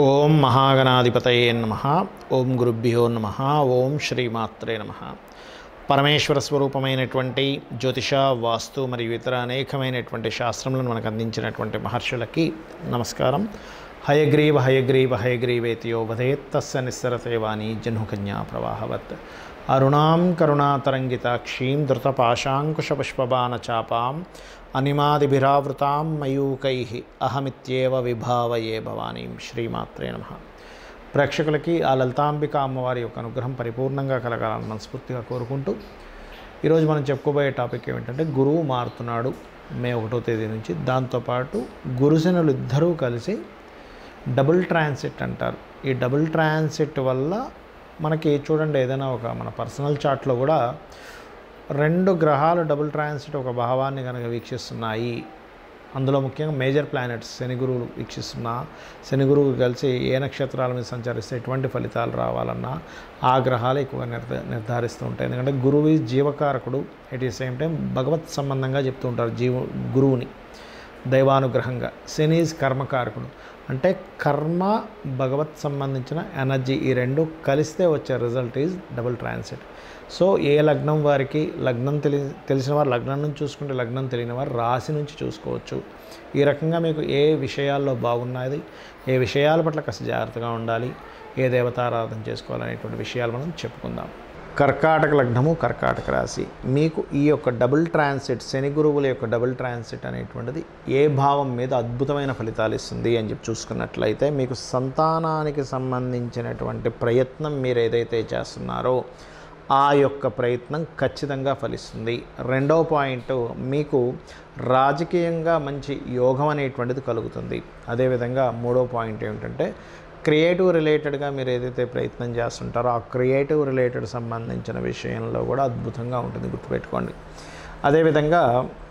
ఓం మహాగణాధిపతయే నమ ఓం గురుభ్యో నమ ఓం శ్రీమాత్రే నమ పరమేశ్వర స్వరూపమైనటువంటి జ్యోతిష వాస్తు మరియు ఇతర అనేకమైనటువంటి శాస్త్రములను మనకు అందించినటువంటి మహర్షులకి నమస్కారం హయగ్రీవ హయగ్రీవ హయగ్రీవేతియో వదేత్తస్య నిస్సరతే వాణి జహ్నుకన్యా ప్రవాహవత్ అరుణాం కరుణాతరంగితాక్షీం ధృతపాశాంకుశపుష్పబాణచాపాం అనిమాదిభిరావృతాం మయూకై అహమిత్యేవ విభావయే భవానీం శ్రీమాత్రే నమ ప్రేక్షకులకి ఆ లలితాంబిక అమ్మవారి యొక్క అనుగ్రహం పరిపూర్ణంగా కలగాలని మనస్ఫూర్తిగా కోరుకుంటూ ఈరోజు మనం చెప్పుకోబోయే టాపిక్ ఏమిటంటే గురువు మారుతున్నాడు మే ఒకటో తేదీ నుంచి దాంతోపాటు గురుశనులు ఇద్దరూ కలిసి డబుల్ ట్రాన్సిట్ అంటారు ఈ డబుల్ ట్రాన్సిట్ వల్ల మనకి చూడండి ఏదైనా ఒక మన పర్సనల్ చార్ట్లో కూడా రెండు గ్రహాలు డబుల్ ట్రాన్సిట్ ఒక భావాన్ని కనుక వీక్షిస్తున్నాయి అందులో ముఖ్యంగా మేజర్ ప్లానెట్స్ శని గురువులు వీక్షిస్తున్నా శని గురువు కలిసి ఏ నక్షత్రాల మీద సంచరిస్తే ఎటువంటి ఫలితాలు రావాలన్నా ఆ గ్రహాలు ఎక్కువగా నిర్ధ నిర్ధారిస్తూ ఉంటాయి ఎందుకంటే గురువు ఈ జీవకారకుడు ఎట్ ది సేమ్ టైం భగవత్ సంబంధంగా చెప్తూ ఉంటారు జీవ గురువుని దైవానుగ్రహంగా శని ఈజ్ కర్మకారకుడు అంటే కర్మ భగవత్ సంబంధించిన ఎనర్జీ ఈ రెండు కలిస్తే వచ్చే result is double transit so ఏ లగ్నం వారికి లగ్నం తెలి తెలిసిన వారు లగ్నం నుంచి చూసుకుంటే లగ్నం తెలియని వారు రాశి నుంచి చూసుకోవచ్చు ఈ రకంగా మీకు ఏ విషయాల్లో బాగున్నది ఏ విషయాల పట్ల కాస్త జాగ్రత్తగా ఉండాలి ఏ దేవతారాధన చేసుకోవాలనేటువంటి విషయాలు మనం చెప్పుకుందాం కర్కాటక లగ్నము కర్కాటక రాశి మీకు ఈ యొక్క డబుల్ ట్రాన్సిట్ శని గురువుల యొక్క డబుల్ ట్రాన్సిట్ అనేటువంటిది ఏ భావం మీద అద్భుతమైన ఫలితాలు ఇస్తుంది అని చెప్పి చూసుకున్నట్లయితే మీకు సంతానానికి సంబంధించినటువంటి ప్రయత్నం మీరు ఏదైతే చేస్తున్నారో ఆ యొక్క ప్రయత్నం ఖచ్చితంగా ఫలిస్తుంది రెండవ పాయింట్ మీకు రాజకీయంగా మంచి యోగం అనేటువంటిది కలుగుతుంది అదేవిధంగా మూడో పాయింట్ ఏమిటంటే క్రియేటివ్ రిలేటెడ్గా మీరు ఏదైతే ప్రయత్నం చేస్తుంటారో ఆ క్రియేటివ్ రిలేటెడ్ సంబంధించిన విషయంలో కూడా అద్భుతంగా ఉంటుంది గుర్తుపెట్టుకోండి అదేవిధంగా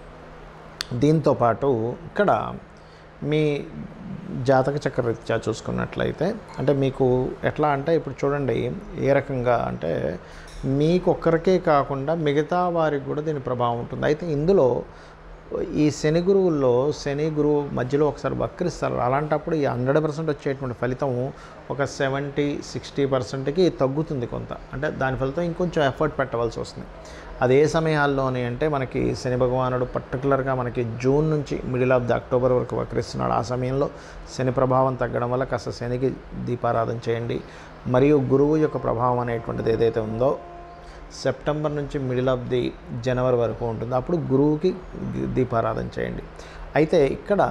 దీంతోపాటు ఇక్కడ మీ జాతక చక్రరీత్యా చూసుకున్నట్లయితే అంటే మీకు ఎట్లా అంటే ఇప్పుడు చూడండి ఏ రకంగా అంటే మీకు ఒక్కరికే కాకుండా మిగతా వారికి కూడా దీని ప్రభావం ఉంటుంది అయితే ఇందులో ఈ శని గురువుల్లో శని గురువు మధ్యలో ఒకసారి వక్రిస్తారు అలాంటప్పుడు ఈ హండ్రెడ్ పర్సెంట్ వచ్చేటువంటి ఫలితం ఒక సెవెంటీ సిక్స్టీ పర్సెంట్కి తగ్గుతుంది కొంత అంటే దాని ఫలితం ఇంకొంచెం ఎఫర్ట్ పెట్టవలసి వస్తుంది అదే సమయాల్లోనే అంటే మనకి శని భగవానుడు పర్టికులర్గా మనకి జూన్ నుంచి మిడిల్ ఆఫ్ ది అక్టోబర్ వరకు వక్రిస్తున్నాడు ఆ సమయంలో శని ప్రభావం తగ్గడం వల్ల కాస్త శనికి దీపారాధన చేయండి మరియు గురువు యొక్క ప్రభావం అనేటువంటిది ఏదైతే ఉందో సెప్టెంబర్ నుంచి మిడిల్ ఆఫ్ ది జనవరి వరకు ఉంటుంది అప్పుడు గురువుకి దీపారాధన చేయండి అయితే ఇక్కడ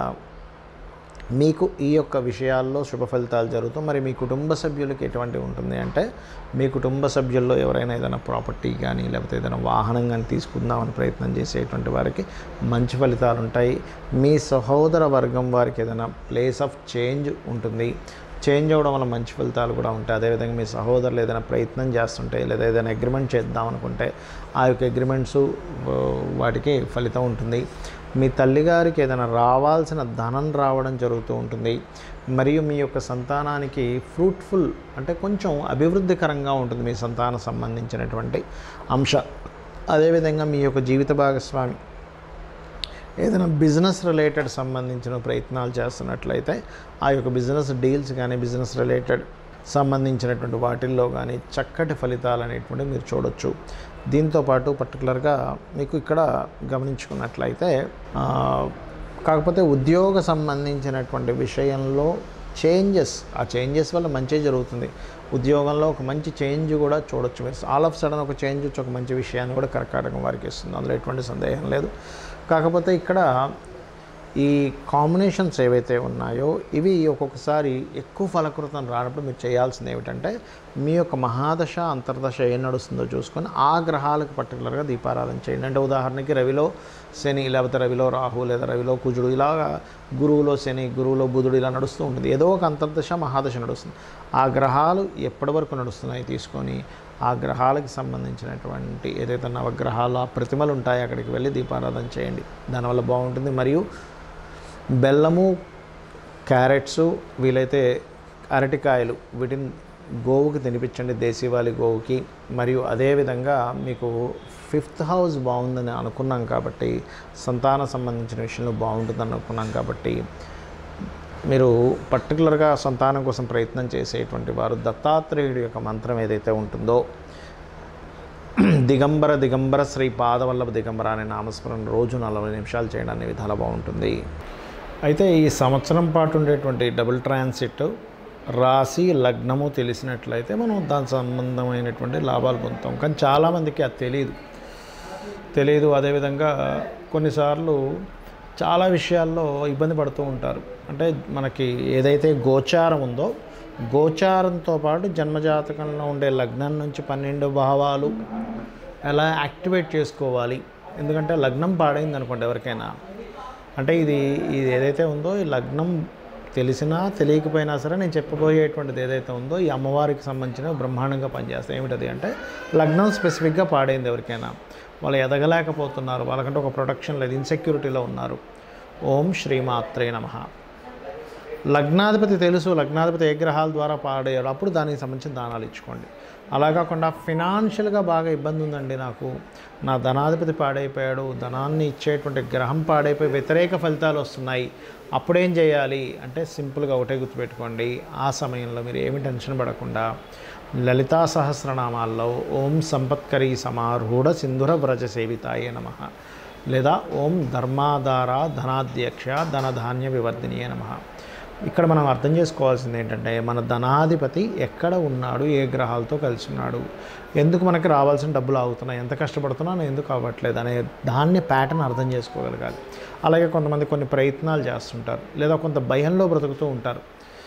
మీకు ఈ యొక్క విషయాల్లో శుభ ఫలితాలు జరుగుతూ మరి మీ కుటుంబ సభ్యులకి ఎటువంటి ఉంటుంది అంటే మీ కుటుంబ సభ్యుల్లో ఎవరైనా ఏదైనా ప్రాపర్టీ కానీ లేకపోతే ఏదైనా వాహనం కానీ తీసుకుందామని ప్రయత్నం చేసేటువంటి వారికి మంచి ఫలితాలు ఉంటాయి మీ సహోదర వర్గం వారికి ఏదైనా ప్లేస్ ఆఫ్ చేంజ్ ఉంటుంది చేంజ్ అవ్వడం వల్ల మంచి ఫలితాలు కూడా ఉంటాయి అదేవిధంగా మీ సహోదరులు ఏదైనా ప్రయత్నం చేస్తుంటే లేదా ఏదైనా అగ్రిమెంట్ చేద్దాం అనుకుంటే ఆ యొక్క అగ్రిమెంట్స్ వాటికి ఫలితం ఉంటుంది మీ తల్లిగారికి ఏదైనా రావాల్సిన ధనం రావడం జరుగుతూ ఉంటుంది మరియు మీ యొక్క సంతానానికి ఫ్రూట్ఫుల్ అంటే కొంచెం అభివృద్ధికరంగా ఉంటుంది మీ సంతానం సంబంధించినటువంటి అంశ అదేవిధంగా మీ యొక్క జీవిత భాగస్వామి ఏదైనా బిజినెస్ రిలేటెడ్ సంబంధించిన ప్రయత్నాలు చేస్తున్నట్లయితే ఆ యొక్క బిజినెస్ డీల్స్ కానీ బిజినెస్ రిలేటెడ్ సంబంధించినటువంటి వాటిల్లో కానీ చక్కటి ఫలితాలు అనేటువంటి మీరు చూడొచ్చు దీంతోపాటు పర్టికులర్గా మీకు ఇక్కడ గమనించుకున్నట్లయితే కాకపోతే ఉద్యోగ సంబంధించినటువంటి విషయంలో చేంజెస్ ఆ చేంజెస్ వల్ల మంచి జరుగుతుంది ఉద్యోగంలో ఒక మంచి చేంజ్ కూడా చూడొచ్చు మీరు ఆల్ ఆఫ్ సడన్ ఒక చేంజ్ వచ్చి ఒక మంచి విషయాన్ని కూడా కర్కాటకం వారికి ఇస్తుంది అందులో ఎటువంటి సందేహం లేదు కాకపోతే ఇక్కడ ఈ కాంబినేషన్స్ ఏవైతే ఉన్నాయో ఇవి ఒక్కొక్కసారి ఎక్కువ ఫలకృతం రానప్పుడు మీరు చేయాల్సింది ఏమిటంటే మీ యొక్క మహాదశ అంతర్దశ ఏం నడుస్తుందో చూసుకొని ఆ గ్రహాలకు పర్టికులర్గా దీపారాధన చేయండి అంటే ఉదాహరణకి రవిలో శని లేకపోతే రవిలో రాహు లేదా రవిలో కుజుడు ఇలాగా గురువులో శని గురువులో బుధుడు ఇలా నడుస్తూ ఉంటుంది ఏదో ఒక అంతర్దశ మహాదశ నడుస్తుంది ఆ గ్రహాలు ఎప్పటి వరకు నడుస్తున్నాయి తీసుకొని ఆ గ్రహాలకు సంబంధించినటువంటి ఏదైతే నవగ్రహాలు ఆ ప్రతిమలు ఉంటాయో అక్కడికి వెళ్ళి దీపారాధన చేయండి దానివల్ల బాగుంటుంది మరియు బెల్లము క్యారెట్స్ వీలైతే అరటికాయలు వీటిని గోవుకి తినిపించండి దేశీవాలి గోవుకి మరియు అదేవిధంగా మీకు ఫిఫ్త్ హౌస్ బాగుందని అనుకున్నాం కాబట్టి సంతాన సంబంధించిన విషయంలో బాగుంటుందని అనుకున్నాం కాబట్టి మీరు పర్టికులర్గా సంతానం కోసం ప్రయత్నం చేసేటువంటి వారు దత్తాత్రేయుడి యొక్క మంత్రం ఏదైతే ఉంటుందో దిగంబర దిగంబర శ్రీ పాదవల్లభ దిగంబర అనే నామస్మరణ రోజు నలభై నిమిషాలు చేయడం అనే విధాలు బాగుంటుంది అయితే ఈ సంవత్సరం పాటు ఉండేటువంటి డబుల్ ట్రాన్సిట్ రాశి లగ్నము తెలిసినట్లయితే మనం దాని సంబంధమైనటువంటి లాభాలు పొందుతాం కానీ చాలామందికి అది తెలియదు తెలియదు అదేవిధంగా కొన్నిసార్లు చాలా విషయాల్లో ఇబ్బంది పడుతూ ఉంటారు అంటే మనకి ఏదైతే గోచారం ఉందో గోచారంతో పాటు జన్మజాతకంలో ఉండే లగ్నం నుంచి పన్నెండు భావాలు ఎలా యాక్టివేట్ చేసుకోవాలి ఎందుకంటే లగ్నం పాడైంది అనుకోండి ఎవరికైనా అంటే ఇది ఇది ఏదైతే ఉందో ఈ లగ్నం తెలిసినా తెలియకపోయినా సరే నేను చెప్పబోయేటువంటిది ఏదైతే ఉందో ఈ అమ్మవారికి సంబంధించిన బ్రహ్మాండంగా పనిచేస్తాయి ఏమిటది అంటే లగ్నం స్పెసిఫిక్గా పాడైంది ఎవరికైనా వాళ్ళు ఎదగలేకపోతున్నారు వాళ్ళకంటే ఒక ప్రొటెక్షన్ లేదు ఇన్సెక్యూరిటీలో ఉన్నారు ఓం శ్రీమాత్రే నమ లగ్నాధిపతి తెలుసు లగ్నాధిపతి ఏ గ్రహాల ద్వారా పాడేయాడు అప్పుడు దానికి సంబంధించిన దానాలు ఇచ్చుకోండి అలా కాకుండా ఫినాన్షియల్గా బాగా ఇబ్బంది ఉందండి నాకు నా ధనాధిపతి పాడైపోయాడు ధనాన్ని ఇచ్చేటువంటి గ్రహం పాడైపోయి వ్యతిరేక ఫలితాలు వస్తున్నాయి అప్పుడేం చేయాలి అంటే సింపుల్గా ఒకటే గుర్తుపెట్టుకోండి ఆ సమయంలో మీరు ఏమి టెన్షన్ పడకుండా లలితా సహస్రనామాల్లో ఓం సంపత్కరీ సమారూఢ సింధుర వ్రజ సేవితాయే నమ లేదా ఓం ధర్మాధార ధనాధ్యక్ష ధనధాన్య వివర్ధినియే నమ ఇక్కడ మనం అర్థం చేసుకోవాల్సింది ఏంటంటే మన ధనాధిపతి ఎక్కడ ఉన్నాడు ఏ గ్రహాలతో కలిసి ఉన్నాడు ఎందుకు మనకి రావాల్సిన డబ్బులు ఆగుతున్నాయి ఎంత కష్టపడుతున్నాను ఎందుకు అవ్వట్లేదు అనే దాన్ని ప్యాటర్న్ అర్థం చేసుకోగలగాలి అలాగే కొంతమంది కొన్ని ప్రయత్నాలు చేస్తుంటారు లేదా కొంత భయంలో బ్రతుకుతూ ఉంటారు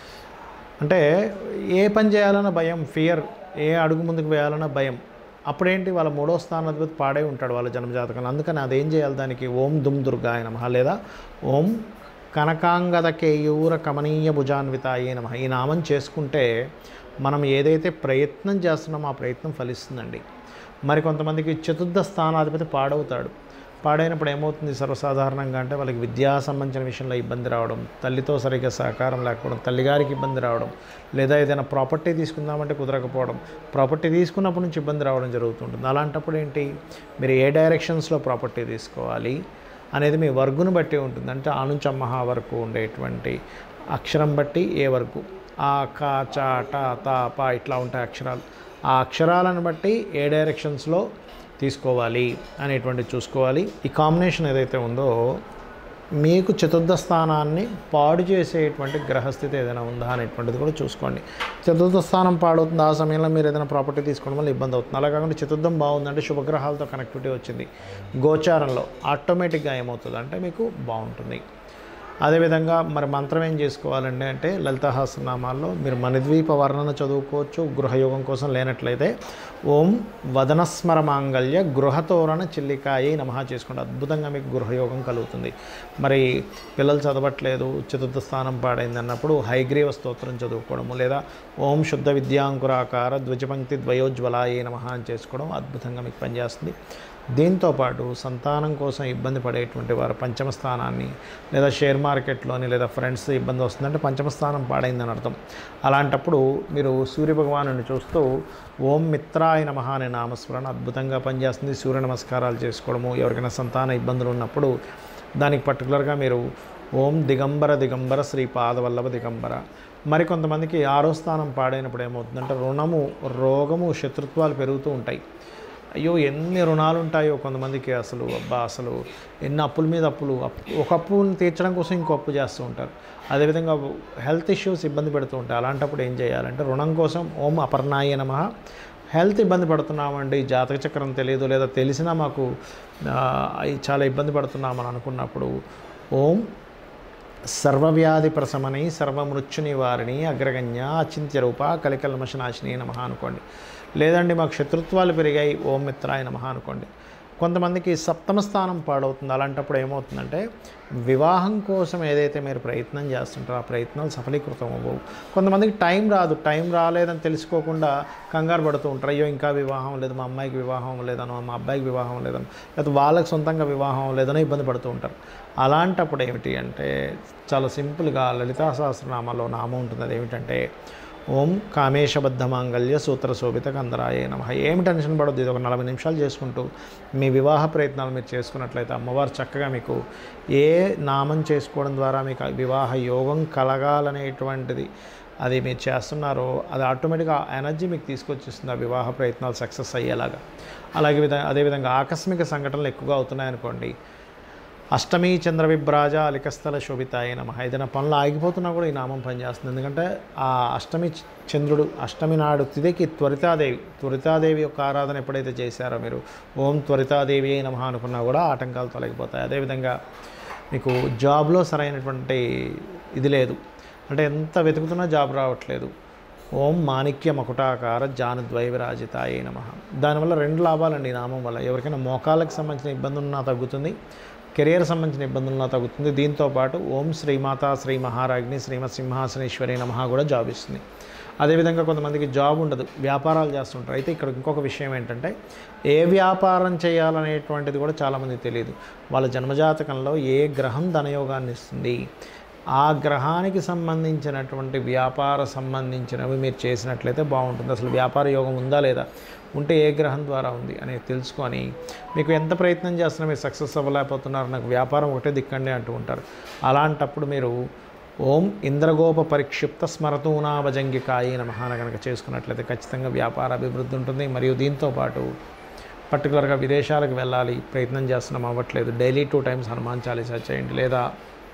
అంటే ఏ పని చేయాలన్న భయం ఫియర్ ఏ అడుగు ముందుకు వేయాలన్న భయం అప్పుడేంటి వాళ్ళ మూడో స్థానాధిపతి పాడే ఉంటాడు వాళ్ళ జన్మజాతకంలో అందుకని అదేం చేయాలి దానికి ఓం దుమ్ దుర్గాయ నమ లేదా ఓం కనకాంగద కేయూర కమనీయ భుజాన్వితాయే నమ ఈ నామం చేసుకుంటే మనం ఏదైతే ప్రయత్నం చేస్తున్నామో ఆ ప్రయత్నం ఫలిస్తుందండి మరి కొంతమందికి చతుర్థ స్థానాధిపతి పాడవుతాడు పాడైనప్పుడు ఏమవుతుంది సర్వసాధారణంగా అంటే వాళ్ళకి విద్యా సంబంధించిన విషయంలో ఇబ్బంది రావడం తల్లితో సరిగ్గా సహకారం లేకపోవడం తల్లిగారికి ఇబ్బంది రావడం లేదా ఏదైనా ప్రాపర్టీ తీసుకుందామంటే కుదరకపోవడం ప్రాపర్టీ తీసుకున్నప్పటి నుంచి ఇబ్బంది రావడం జరుగుతుంటుంది అలాంటప్పుడు ఏంటి మీరు ఏ డైరెక్షన్స్లో ప్రాపర్టీ తీసుకోవాలి అనేది మీ వర్గును బట్టి ఉంటుంది అంటే ఆ నుంచి అమ్మహా వరకు ఉండేటువంటి అక్షరం బట్టి ఏ వరకు ఆ కా చా టా తా పా ఇట్లా ఉంటాయి అక్షరాలు ఆ అక్షరాలను బట్టి ఏ డైరెక్షన్స్లో తీసుకోవాలి అనేటువంటి చూసుకోవాలి ఈ కాంబినేషన్ ఏదైతే ఉందో మీకు చతుర్థ స్థానాన్ని పాడు చేసేటువంటి గ్రహస్థితి ఏదైనా ఉందా అనేటువంటిది కూడా చూసుకోండి చతుర్థ స్థానం పాడవుతుంది ఆ సమయంలో మీరు ఏదైనా ప్రాపర్టీ తీసుకోవడం వల్ల ఇబ్బంది అవుతుంది అలా కాకుండా చతుర్థం బాగుందంటే శుభగ్రహాలతో కనెక్టివిటీ వచ్చింది గోచారంలో ఆటోమేటిక్గా ఏమవుతుంది అంటే మీకు బాగుంటుంది అదేవిధంగా మరి మంత్రం ఏం చేసుకోవాలండి అంటే లలితాహాసనామాల్లో మీరు మణిద్వీప వర్ణన చదువుకోవచ్చు గృహయోగం కోసం లేనట్లయితే ఓం వదనస్మర మాంగళ్య గృహతోరణ చిల్లికాయి నమః చేసుకోండి అద్భుతంగా మీకు గృహయోగం కలుగుతుంది మరి పిల్లలు చదవట్లేదు చతుర్థ స్థానం పాడైంది అన్నప్పుడు హైగ్రీవ స్తోత్రం చదువుకోవడము లేదా ఓం శుద్ధ విద్యాంకురాకార ద్విజపంక్తి ద్వయోజ్వలాయే నమః అని చేసుకోవడం అద్భుతంగా మీకు పనిచేస్తుంది దీంతోపాటు సంతానం కోసం ఇబ్బంది పడేటువంటి వారు పంచమ స్థానాన్ని లేదా షేర్ మార్కెట్లోని లేదా ఫ్రెండ్స్ ఇబ్బంది వస్తుందంటే పంచమ స్థానం పాడైందని అర్థం అలాంటప్పుడు మీరు సూర్యభగవాను చూస్తూ ఓం మిత్రాయ నమః అనే నామస్మరణ అద్భుతంగా పనిచేస్తుంది సూర్య నమస్కారాలు చేసుకోవడము ఎవరికైనా సంతాన ఇబ్బందులు ఉన్నప్పుడు దానికి పర్టికులర్గా మీరు ఓం దిగంబర దిగంబర శ్రీ పాదవల్లభ దిగంబర మరి కొంతమందికి ఆరో స్థానం పాడైనప్పుడు ఏమవుతుందంటే రుణము రోగము శత్రుత్వాలు పెరుగుతూ ఉంటాయి అయ్యో ఎన్ని రుణాలు ఉంటాయో కొంతమందికి అసలు అబ్బా అసలు ఎన్ని అప్పుల మీద అప్పులు అప్పు- ఒక అప్పుని తీర్చడం కోసం ఇంకో అప్పు చేస్తూ ఉంటారు అదేవిధంగా హెల్త్ ఇష్యూస్ ఇబ్బంది పెడుతూ ఉంటాయి అలాంటప్పుడు ఏం చేయాలంటే రుణం కోసం ఓం అపర్ణాయ నమ హెల్త్ ఇబ్బంది పడుతున్నామండి జాతక చక్రం తెలియదు లేదా తెలిసినా మాకు ఆ, అయి చాలా ఇబ్బంది పడుతున్నామని అనుకున్నప్పుడు ఓం సర్వవ్యాధి ప్రశమని సర్వమృత్యు నివారిణి అగ్రగణ్య అచింత్య రూప కలికల్మషనాశిని నమః అనుకోండి లేదండి మాకు శత్రుత్వాలు పెరిగాయి ఓం మిత్రాయ నమః అనుకోండి కొంతమందికి సప్తమ స్థానం పాడవుతుంది అలాంటప్పుడు ఏమవుతుందంటే వివాహం కోసం ఏదైతే మీరు ప్రయత్నం చేస్తుంటారో ఆ ప్రయత్నాలు సఫలీకృతం అవ్వవు కొంతమందికి టైం రాదు టైం రాలేదని తెలుసుకోకుండా కంగారు పడుతూ ఉంటారు అయ్యో ఇంకా వివాహం లేదు మా అమ్మాయికి వివాహం లేదనో మా అబ్బాయికి వివాహం లేదనో లేదా వాళ్ళకి సొంతంగా వివాహం లేదనో ఇబ్బంది పడుతూ ఉంటారు అలాంటప్పుడు ఏమిటి అంటే చాలా సింపుల్గా లలితా సహస్రనామాలో నామం ఉంటుంది అది ఏమిటంటే ఓం కామేశబద్ధ మాంగళ్య సూత్ర శోభిత కందరాయ నమ ఏమి టెన్షన్ పడొద్దు ఇది ఒక నలభై నిమిషాలు చేసుకుంటూ మీ వివాహ ప్రయత్నాలు మీరు చేసుకున్నట్లయితే అమ్మవారు చక్కగా మీకు ఏ నామం చేసుకోవడం ద్వారా మీకు వివాహ యోగం కలగాలనేటువంటిది అది మీరు చేస్తున్నారో అది ఆటోమేటిక్గా ఆ ఎనర్జీ మీకు తీసుకొచ్చేస్తుంది ఆ వివాహ ప్రయత్నాలు సక్సెస్ అయ్యేలాగా అలాగే విధ అదేవిధంగా ఆకస్మిక సంఘటనలు ఎక్కువగా అవుతున్నాయనుకోండి అష్టమి చంద్ర విభ్రాజ అలికస్థల శోభితాయ నమ ఏదైనా పనులు ఆగిపోతున్నా కూడా ఈ నామం పనిచేస్తుంది ఎందుకంటే ఆ అష్టమి చ- చంద్రుడు అష్టమి నాడు తిదికి త్వరితాదేవి త్వరితాదేవి యొక్క ఆరాధన ఎప్పుడైతే చేశారో మీరు ఓం త్వరితాదేవి అయి నమ అనుకున్నా కూడా ఆటంకాలు తొలగిపోతాయి అదేవిధంగా మీకు జాబ్లో సరైనటువంటి ఇది లేదు అంటే ఎంత వెతుకుతున్నా జాబ్ రావట్లేదు ఓం మాణిక్య మకుటాకార జానుద్వై విరాజితాయ నమ దానివల్ల రెండు లాభాలండి ఈ నామం వల్ల ఎవరికైనా మోకాళ్ళకి సంబంధించిన ఇబ్బంది ఉన్నా తగ్గుతుంది కెరియర్ సంబంధించిన ఇబ్బందులు ఉన్నా తగ్గుతుంది దీంతో పాటు ఓం శ్రీమాత శ్రీ మహారాజ్ని శ్రీమత్ సింహాసనేశ్వరి నమ కూడా జాబ్ ఇస్తుంది అదేవిధంగా కొంతమందికి జాబ్ ఉండదు వ్యాపారాలు చేస్తుంటారు అయితే ఇక్కడ ఇంకొక విషయం ఏంటంటే ఏ వ్యాపారం చేయాలనేటువంటిది కూడా చాలామందికి తెలియదు వాళ్ళ జన్మజాతకంలో ఏ గ్రహం ధనయోగాన్ని ఇస్తుంది ఆ గ్రహానికి సంబంధించినటువంటి వ్యాపార సంబంధించినవి మీరు చేసినట్లయితే బాగుంటుంది అసలు వ్యాపార యోగం ఉందా లేదా ఉంటే ఏ గ్రహం ద్వారా ఉంది అనేది తెలుసుకొని మీకు ఎంత ప్రయత్నం చేస్తున్నా మీరు సక్సెస్ అవ్వలేకపోతున్నారు నాకు వ్యాపారం ఒకటే దిక్కండి అంటూ ఉంటారు అలాంటప్పుడు మీరు ఓం ఇంద్రగోప పరిక్షిప్త స్మరతూనాభజంగికాయి నమః అని కనుక చేసుకున్నట్లయితే ఖచ్చితంగా వ్యాపార అభివృద్ధి ఉంటుంది మరియు దీంతో పాటు పర్టికులర్గా విదేశాలకు వెళ్ళాలి ప్రయత్నం చేస్తున్నాం అవ్వట్లేదు daily two times Hanuman Chalisa చేయండి లేదా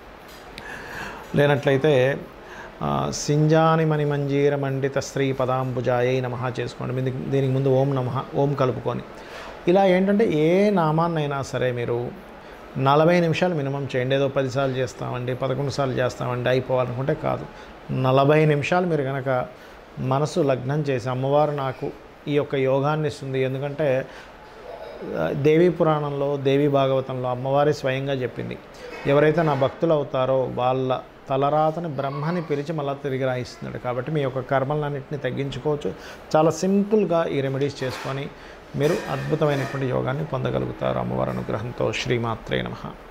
లేనట్లయితే ఆ, సింజాని మణి మంజీర మండిత స్త్రీ పదాంబుజాయై నమ చేసుకోండి దీనికి దీనికి ముందు ఓం నమ ఓం కలుపుకొని ఇలా ఏంటంటే ఏ నామాన్నైనా సరే మీరు నలభై నిమిషాలు మినిమం చేయండి ఏదో పదిసార్లు చేస్తామండి పదకొండు సార్లు చేస్తామండి అయిపోవాలనుకుంటే కాదు నలభై నిమిషాలు మీరు కనుక మనసు లగ్నం చేసి అమ్మవారు నాకు ఈ యొక్క యోగాన్ని ఇస్తుంది ఎందుకంటే దేవీ పురాణంలో దేవీ భాగవతంలో అమ్మవారి స్వయంగా చెప్పింది ఎవరైతే నా భక్తులు అవుతారో వాళ్ళ తలరాతని బ్రహ్మని పిలిచి మళ్ళీ తిరిగి రాయిస్తున్నాడు కాబట్టి మీ యొక్క కర్మలన్నింటినీ తగ్గించుకోవచ్చు చాలా సింపుల్గా ఈ రెమెడీస్ చేసుకొని మీరు అద్భుతమైనటువంటి యోగాన్ని పొందగలుగుతారు అమ్మవారి అనుగ్రహంతో శ్రీమాత్రే నమః